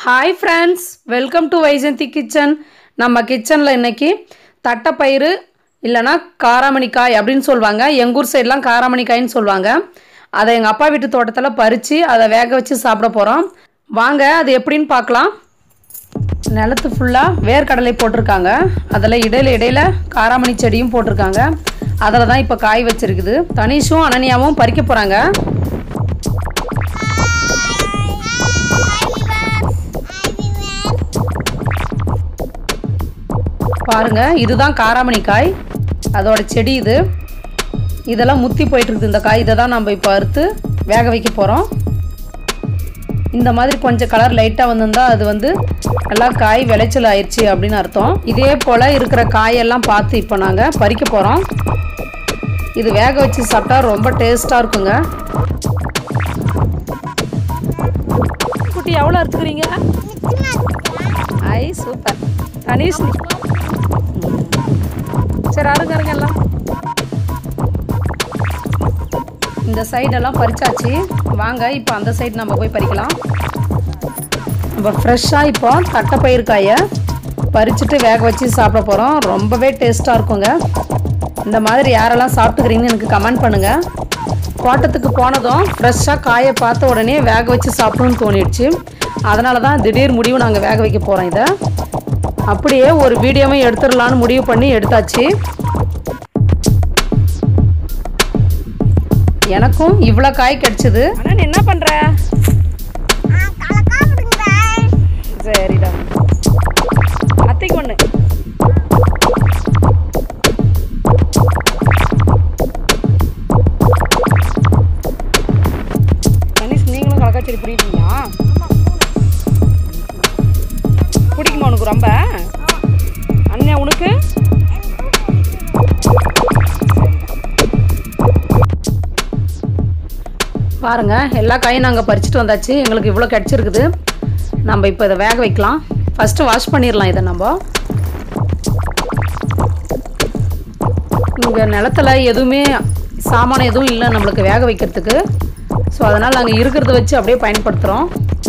hi friends welcome to Vyjayanthi kitchen நம்ம கிச்சனில் இன்னைக்கு தட்டைப்பயிறு இல்லைன்னா காராமணிக்காய் அப்படின்னு சொல்லுவாங்க எங்கள் ஊர் சைட்லாம் காராமணிக்காய்ன்னு சொல்லுவாங்க அதை எங்கள் அப்பா வீட்டு தோட்டத்தில் பறித்து அதை வேக வச்சு சாப்பிட போகிறோம் வாங்க அது எப்படின்னு பார்க்கலாம் நிலத்து ஃபுல்லாக வேர்க்கடலை போட்டிருக்காங்க அதில் இடையில இடையில காராமணி செடியும் போட்டிருக்காங்க அதில் தான் இப்போ காய் வச்சிருக்குது தனிஷும் அனன்யாவும் பறிக்க போகிறாங்க பாருங்க இதுதான் காராமணி காய் அதோட செடி இது இதெல்லாம் முத்தி போயிட்டு இருக்குது இந்த காய் இதை தான் நம்ம இப்போ அறுத்து வேக வைக்க போகிறோம் இந்த மாதிரி கொஞ்சம் கலர் லைட்டாக வந்திருந்தா அது வந்து நல்லா காய் விளைச்சல் ஆயிடுச்சு அப்படின்னு அர்த்தம் இதே போல் இருக்கிற காயெல்லாம் பார்த்து இப்போ நாங்கள் பறிக்க போகிறோம் இது வேக வச்சு சாப்பிட்டா ரொம்ப டேஸ்ட்டாக இருக்குங்க குட்டி எவ்வளோ அறுத்துக்கிறீங்க ஐ சூப்பர் தனீஷ் சரி அருங்க அருங்க எல்லாம் இந்த சைடெல்லாம் பறிச்சாச்சு வாங்க இப்போ அந்த சைடு நம்ம போய் பறிக்கலாம் நம்ம ஃப்ரெஷ்ஷாக இப்போ தட்டைப்பயிறு காயை பறிச்சுட்டு வேக வச்சு சாப்பிட போகிறோம் ரொம்பவே டேஸ்ட்டாக இருக்குங்க இந்த மாதிரி யாரெல்லாம் சாப்பிட்டுக்கிறீங்கன்னு எனக்கு கமெண்ட் பண்ணுங்கள் தோட்டத்துக்கு போனதும் ஃப்ரெஷ்ஷாக காயை பார்த்த உடனே வேக வச்சு சாப்பிடணும்னு தோணிடுச்சு அதனால தான் திடீர் முடிவு நாங்கள் வேக வைக்க போகிறோம் இதை அப்படியே ஒரு வீடியோவும் எடுத்துடலான்னு முடிவு பண்ணி எடுத்தாச்சு எனக்கும் இவ்வளோ காய் கிடைச்சிது ஆனால் என்ன பண்ணுற சரிடா அத்தைக்கு ஒன்று தனிஷ் நீங்களும் கலக்காச்சேரி பிடிப்பீங்களா பிடிக்குமா உனக்கு ரொம்ப அண்ணா உனக்கு பாருங்க எல்லா காயும் நாங்கள் பறிச்சுட்டு வந்தாச்சு எங்களுக்கு இவ்வளோ கிடச்சிருக்குது நம்ம இப்போ இதை வேக வைக்கலாம் ஃபஸ்ட்டு வாஷ் பண்ணிடலாம் இதை நம்ம இங்கே நிலத்துல எதுவுமே சாமானம் எதுவும் இல்லை நம்மளுக்கு வேக வைக்கிறதுக்கு ஸோ அதனால் நாங்கள் இருக்கிறத வச்சு அப்படியே பயன்படுத்துகிறோம்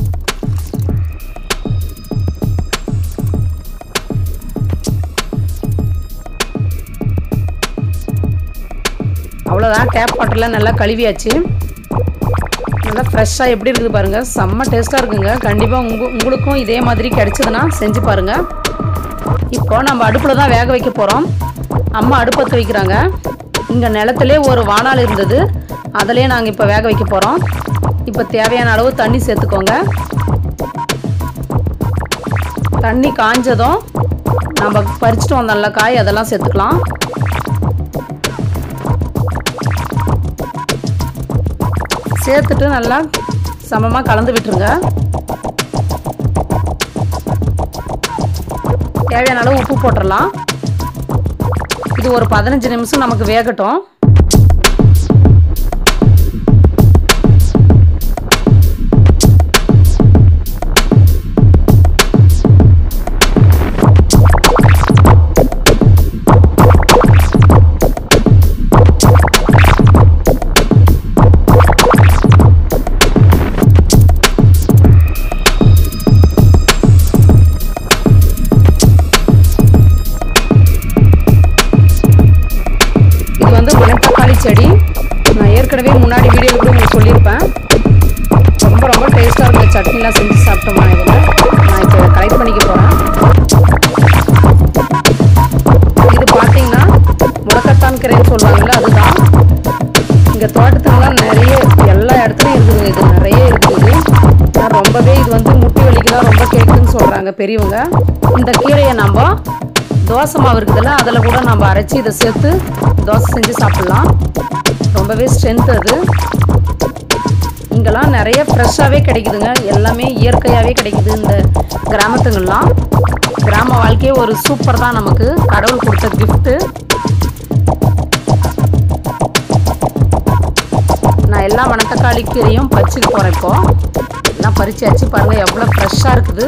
அவ்வளோதான் டேப் வாட்டர்லாம் நல்லா கழுவியாச்சு நல்லா ஃப்ரெஷ்ஷாக எப்படி இருக்குது பாருங்கள் செம்ம டேஸ்ட்டாக இருக்குங்க கண்டிப்பாக உங்க உங்களுக்கும் இதே மாதிரி கிடைச்சதுன்னா செஞ்சு பாருங்கள் இப்போ நம்ம அடுப்பில் தான் வேக வைக்க போகிறோம் அம்மா அடுப்பத்து வைக்கிறாங்க இங்கே நிலத்துலே ஒரு வானால் இருந்தது அதிலே நாங்கள் இப்போ வேக வைக்க போகிறோம் இப்போ தேவையான அளவு தண்ணி சேர்த்துக்கோங்க தண்ணி காஞ்சதும் நம்ம பறிச்சுட்டு வந்தோம்ல காய் அதெல்லாம் சேர்த்துக்கலாம் சேர்த்துட்டு நல்லா சமமாக கலந்து விட்டுருங்க தேவையான அளவு உப்பு போட்டுடலாம் இது ஒரு பதினஞ்சு நிமிஷம் நமக்கு வேகட்டும் இது வந்து மணத்தக்காளி செடி நான் ஏற்கனவே முன்னாடி வீடியோ கூட உங்களுக்கு சொல்லியிருப்பேன் ரொம்ப ரொம்ப டேஸ்ட்டாக இருந்த சட்னிலாம் செஞ்சு சாப்பிட்டோமா இதில் நான் இப்போ கலெக்ட் பண்ணிக்க போகிறேன் இது பார்த்தீங்கன்னா முடக்கத்தான் கீரைன்னு சொல்லுவாங்கல்ல அதுதான் இங்கே தோட்டத்துலலாம் நிறைய எல்லா இடத்துலையும் இருக்குது இது நிறைய இருக்குது ஆனால் ரொம்பவே இது வந்து முட்டி வலிக்கெல்லாம் ரொம்ப கேட்குன்னு சொல்கிறாங்க பெரியவங்க இந்த கீரையை நம்ம தோசை மாவு இருக்குதுல்ல அதில் கூட நம்ம அரைச்சி இதை சேர்த்து தோசை செஞ்சு சாப்பிட்லாம் ரொம்பவே ஸ்ட்ரென்த் அது இங்கெல்லாம் நிறைய ஃப்ரெஷ்ஷாகவே கிடைக்குதுங்க எல்லாமே இயற்கையாகவே கிடைக்குது இந்த கிராமத்துங்கள்லாம் கிராம வாழ்க்கையே ஒரு சூப்பர் தான் நமக்கு கடவுள் கொடுத்த கிஃப்ட்டு நான் எல்லா மணத்தக்காளி கீரையும் பறிச்சுக்க போகிறேன் இப்போ எல்லாம் பறிச்சாச்சு பாருங்கள் எவ்வளோ ஃப்ரெஷ்ஷாக இருக்குது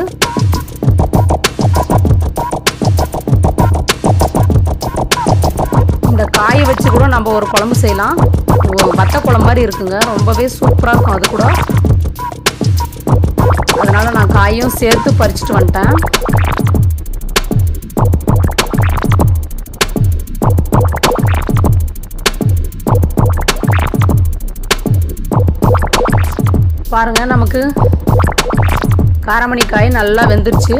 இந்த காயை வச்சு கூட நம்ம ஒரு குழம்பு செய்யலாம் வத்த குழம்பு மாதிரி இருக்குங்க ரொம்பவே சூப்பராக இருக்கும் அது கூட அதனால் அதனால் நான் காயும் சேர்த்து பறிச்சுட்டு வந்துட்டேன் பாருங்க நமக்கு காரமணி காய் நல்லா வெந்துருச்சு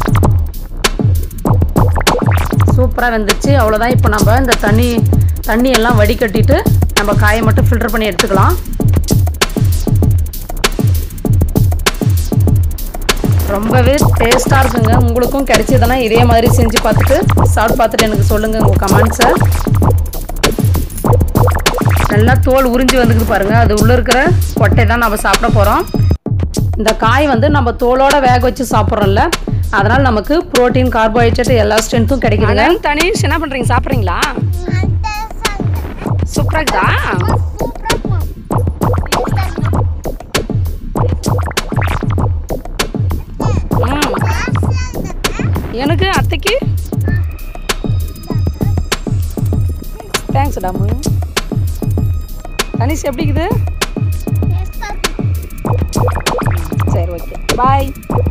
சூப்பராக வெந்துருச்சு அவ்வளோதான் இப்போ நம்ம இந்த தண்ணி தண்ணி எல்லாம் வடிகட்டிட்டு நம்ம காயை மட்டும் ஃபில்டர் பண்ணி எடுத்துக்கலாம் ரொம்பவே டேஸ்ட்டாக இருக்குங்க உங்களுக்கும் கிடைச்சதுன்னா இதே மாதிரி செஞ்சு பார்த்துட்டு சாப்பிட்டு பார்த்துட்டு எனக்கு சொல்லுங்கள் உங்கள் கமெண்ட்ஸை நல்லா தோல் உறிஞ்சி வந்துக்குது பாருங்கள் அது உள்ளே இருக்கிற கொட்டை தான் நம்ம சாப்பிட போகிறோம் இந்த காய் வந்து நம்ம தோலோட வேக வச்சு சாப்பிட்றோம்ல அதனால் நமக்கு புரோட்டீன் கார்போஹைட்ரேட் எல்லா ஸ்ட்ரென்த்தும் கிடைக்குதுங்க தனீஷ் என்ன பண்ணுறீங்க சாப்பிட்றீங்களா சூப்பராக இருக்குதா ம் எனக்கு அத்தைக்கு தேங்க்ஸ் டாமு தனிஷ் எப்படி இருக்குது சரி ஓகே பாய்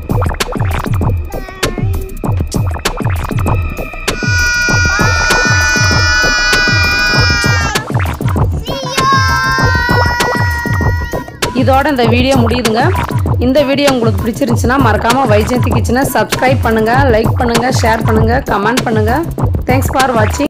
இதோட இந்த வீடியோ முடியுதுங்க இந்த வீடியோ உங்களுக்கு பிடிச்சிருந்துச்சுன்னா மறக்காமல் வைஜெயந்தி கிச்சனை சப்ஸ்கிரைப் பண்ணுங்கள் லைக் பண்ணுங்கள் ஷேர் பண்ணுங்கள் கமெண்ட் பண்ணுங்கள் தேங்க்ஸ் ஃபார் வாட்சிங்